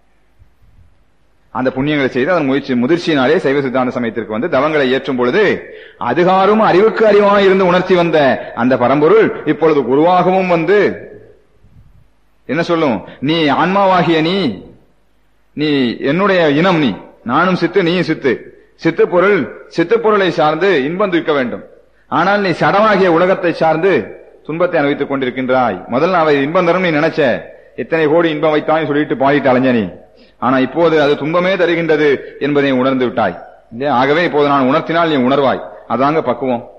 அந்த புண்ணியங்களை செய்து அதன் முயற்சி முதிர்ச்சியினாலே சைவ சித்தாந்த சமயத்திற்கு வந்து தவங்களை ஏற்றும் பொழுது அதுகாரும் அறிவுக்கு அறிவாய் இருந்து உணர்ச்சி வந்த அந்த பரம்பொருள் இப்பொழுது குருவாகவும் வந்து என்ன சொல்லும் நீ ஆன்மாவாகிய நீ நீ என்னுடைய இனம் நீ நானும் சித்து நீயும் சித்து சித்து பொருள் சித்து பொருளை சார்ந்து இன்பம் துய்க்க வேண்டும் ஆனால் நீ சடமாகிய உலகத்தை சார்ந்து துன்பத்தை அனுபவித்துக் கொண்டிருக்கின்றாய் முதல்ல அவை இன்பம் தரும் நீ நினைச்ச எத்தனை கோடி இன்பம் வைத்தான்னு சொல்லிட்டு பாடிட்டு அலைஞ்ச நீ ஆனா இப்போது அது துன்பமே தருகின்றது என்பதை உணர்ந்து விட்டாய் இல்லையா? ஆகவே இப்போது நான் உணர்த்தினால் நீ உணர்வாய் அதாங்க பக்குவம்